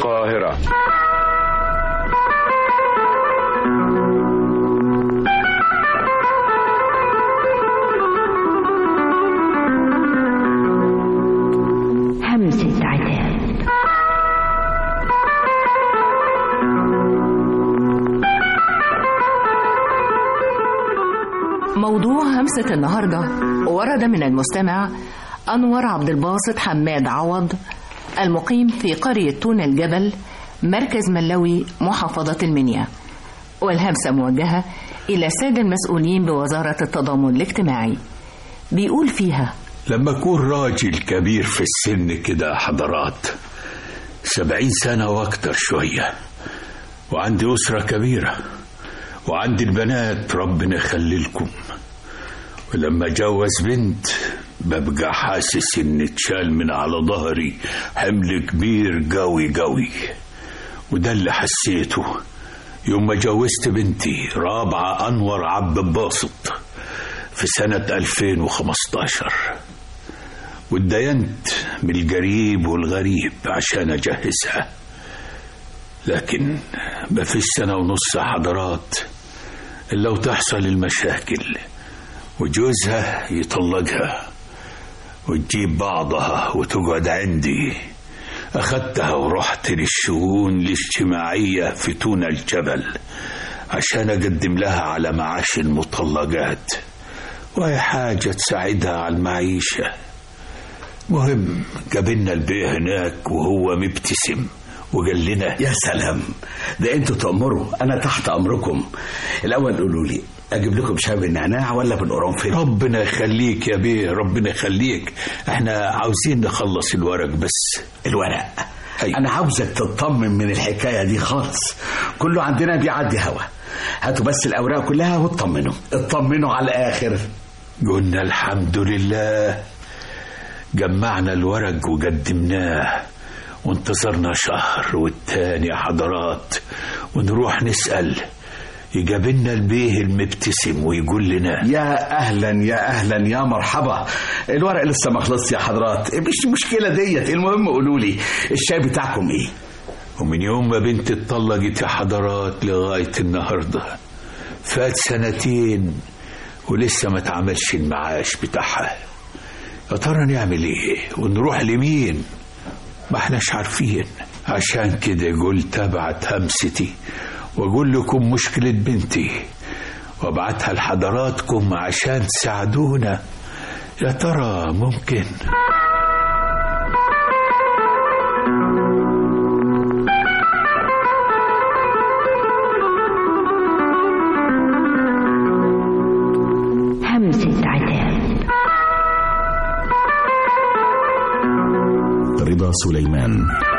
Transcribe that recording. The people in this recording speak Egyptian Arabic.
القاهرة همسة عتاب موضوع همسة النهاردة ورد من المستمع أنور عبد الباسط حماد عوض المقيم في قرية تون الجبل مركز ملوي محافظة المنيا والهمسة موجهة إلى السادة المسؤولين بوزارة التضامن الاجتماعي بيقول فيها لما أكون راجل كبير في السن كده يا حضرات سبعين سنة وأكتر شوية وعندي أسرة كبيرة وعندي البنات ربنا يخليلكم ولما أجوز بنت ببقى حاسس إن اتشال من على ظهري حمل كبير قوي قوي وده اللي حسيته يوم ما جوزت بنتي رابعة أنور عبد الباسط في سنة 2015 واتدينت بالقريب والغريب عشان أجهزها لكن ما فيش سنة ونص حضرات إلا وتحصل المشاكل وجوزها يطلقها وتجيب بعضها وتقعد عندي أخدتها ورحت للشؤون الاجتماعية في تونة الجبل عشان أقدم لها على معاش المطلقات وهي حاجة تساعدها على المعيشة مهم قابلنا البيه هناك وهو مبتسم وقال لنا يا سلام ده انتوا تأمروا انا تحت امركم الاول قولوا لي اجيب لكم شاي بالنعناع ولا بالقرنفل ربنا يخليك يا بيه ربنا يخليك احنا عاوزين نخلص الورق بس الورق أيوة. انا عاوزك تطمن من الحكايه دي خالص كله عندنا بيعدي هوا هاتوا بس الاوراق كلها واطمنوا اطمنوا على الاخر قلنا الحمد لله جمعنا الورق وقدمناه وانتظرنا شهر والتاني يا حضرات ونروح نسأل يجابلنا البيه المبتسم ويقول لنا يا اهلا يا اهلا يا مرحبا الورق لسه ما خلصش يا حضرات مش مشكله ديت المهم قولوا لي الشاي بتاعكم ايه ومن يوم ما بنتي اتطلقت يا حضرات لغاية النهاردة فات سنتين ولسه ما اتعملش المعاش بتاعها يا ترى نعمل ايه ونروح لمين ما احناش عارفين عشان كده قلت ابعت همستي واقول لكم مشكلة بنتي وابعتها لحضراتكم عشان تساعدونا يا ترى ممكن همسة عتاب رضا سليمان